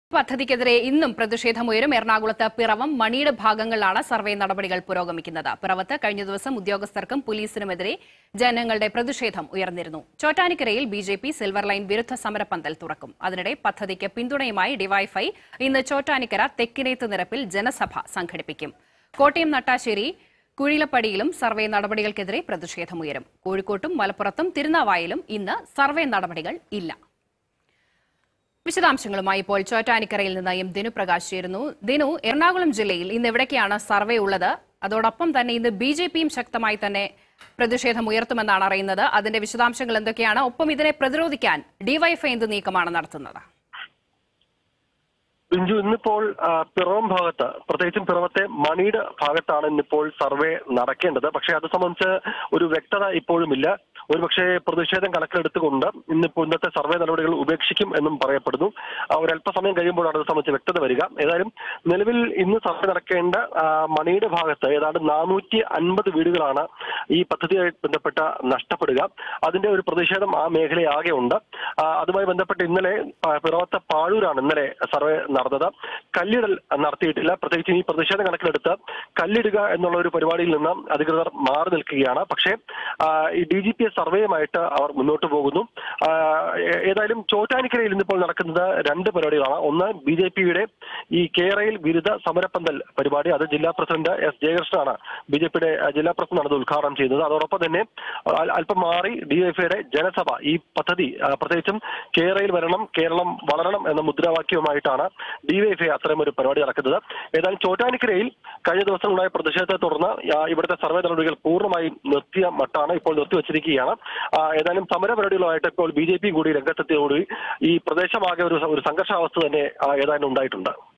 പദ്ധതിക്കെതിരെ ഇന്നും പ്രതിഷേധമുയരും എറണാകുളത്ത് പിറവം മണിയുടെ ഭാഗങ്ങളിലാണ് സർവേ നടപടികൾ പുരോഗമിക്കുന്നത് പിറവത്ത് കഴിഞ്ഞ ദിവസം ഉദ്യോഗസ്ഥർക്കും പോലീസിനുമെതിരെ ജനങ്ങളുടെ പ്രതിഷേധം ഉയർന്നിരുന്നു ചോറ്റാനിക്കരയിൽ B J P silver line വിരുദ്ധ സമരപ്പന്തൽ തുറക്കും അതിനിടെ പദ്ധതിക്ക് പിന്തുണയുമായി ഡിവൈഫൈ ഇന്ന് ചോറ്റാനിക്കര തെക്കിനേത്ത് നിരപ്പിൽ ജനസഭ സംഘടിപ്പിക്കും കോട്ടയം നട്ടാശ്ശേരി കുഴിലപ്പടിയിലും സർവേ നടപടികൾക്കെതിരെ പ്രതിഷേധമുയരും കോഴിക്കോട്ടും മലപ്പുറത്തും തിരുനാവായിലും ഇന്ന് സർവേ നടപടികൾ ഇല്ല വിശദാംശങ്ങളുമായി ഇപ്പോൾ ചോറ്റാനിക്കരയിൽ നിന്ന് എം ദിനു പ്രകാശ് ചേരുന്നു ദിനു എറണാകുളം ജില്ലയിൽ ഇന്ന് എവിടേക്കാണ് സർവേ ഉള്ളത് അതോടൊപ്പം തന്നെ ഇന്ന് ബി ജെ പിയും ശക്തമായി തന്നെ പ്രതിഷേധം ഉയർത്തുമെന്നാണ് അറിയുന്നത് അതിന്റെ വിശദാംശങ്ങൾ എന്തൊക്കെയാണ് ഒപ്പം ഇതിനെ പ്രതിരോധിക്കാൻ ഡിവൈഫൈ എന്ത് നീക്കമാണ് നടത്തുന്നത് ബിഞ്ചു ഇന്നിപ്പോൾ ആ, പിറവം ഭാഗത്ത് പ്രത്യേകിച്ചും പിറവത്തെ മണിയുടെ ഭാഗത്താണ് ഇന്നിപ്പോൾ സർവേ നടക്കേണ്ടത് പക്ഷേ അത് സംബന്ധിച്ച് ഒരു വ്യക്തത ഇപ്പോഴുമില്ല ഒരുപക്ഷെ പ്രതിഷേധം കണക്കിലെടുത്തുകൊണ്ട് ഇന്നിപ്പോൾ ഇന്നത്തെ സർവേ നടപടികൾ ഉപേക്ഷിക്കും എന്നും പറയപ്പെടുന്നു ആ, ഒരല്പസമയം കഴിയുമ്പോഴാണ് അത് സംബന്ധിച്ച് വ്യക്തത വരിക ഏതായാലും നിലവിൽ ഇന്ന് സർവേ നടക്കേണ്ട ആ, മണിയുടെ ഭാഗത്ത് ഏതാണ്ട് നാനൂറ്റി അൻപത് വീടുകളാണ് ഈ പദ്ധതിയുമായി ബന്ധപ്പെട്ട നഷ്ടപ്പെടുക അതിന്റെ ഒരു പ്രതിഷേധം ആ മേഖലയാകെ ഉണ്ട് ആ, അതുമായി ബന്ധപ്പെട്ട് ഇന്നലെ പ- പിറവത്തെ പാഴൂരാണ് ഇന്നലെ സർവേ നടന്നത് കല്ലിടൽ നടത്തിയിട്ടില്ല പ്രത്യേകിച്ച് ഈ പ്രതിഷേധം കണക്കിലെടുത്ത് കല്ലിടുക എന്നുള്ള ഒരു പരിപാടിയിൽ നിന്ന് അധികൃതർ മാറി നിൽക്കുകയാണ് പക്ഷേ ആ, ഈ ഡി ജി പി എസ് സർവേയുമായിട്ട് അവർ മുന്നോട്ട് പോകുന്നു ആ, ഏ- ഏതായാലും ചോറ്റാനിക്കരയിൽ ഇന്നിപ്പോൾ നടക്കുന്നത് രണ്ട് പരിപാടികളാണ് ഒന്ന് ബി ജെ പിയുടെ ഈ കേരയിൽ വിരുദ്ധ സമരപ്പന്തൽ പരിപാടി അത് ജില്ലാ പ്രസിഡന്റ് എസ് ജയകൃഷ്ണനാണ് ബി ജെ പിയുടെ ജില്ലാ പ്രസിഡന്റ് അത് ഉദ്ഘാടനം ചെയ്യുന്നത് അതോടൊപ്പം തന്നെ അൽ- അല്പം മാറി ഡി എഫ് ഐയുടെ ജനസഭ ഈ പദ്ധതി ആ, പ്രത്യേകിച്ചും കേരളയിൽ വരണം കേരളം വളരണം എന്ന മുദ്രാവാക്യവുമായിട്ടാണ് ഡിവൈഎഫ്ഐ അത്തരം ഒരു പരിപാടി നടക്കുന്നത് ഏതായാലും ചോറ്റാനിക്കരയിൽ കഴിഞ്ഞ ദിവസമുണ്ടായ പ്രതിഷേധത്തെ തുടർന്ന് ആ, ഇവിടുത്തെ സർവേ നടപടികൾ പൂർണ്ണമായും നിർത്തിയ മട്ടാണ് ഇപ്പോൾ നിർത്തിവച്ചിരിക്കുകയാണ് ആ, ഏതായാലും സമര പരിപാടികളുമായിട്ട് ഇപ്പോൾ ബി ജെ പി കൂടി രംഗത്തെത്തിയതോടുകൂടി ഈ പ്രദേശമാകെ ഒരു ഒരു സംഘർഷാവസ്ഥ തന്നെ ആ, ഏതായാലും ഉണ്ടായിട്ടുണ്ട്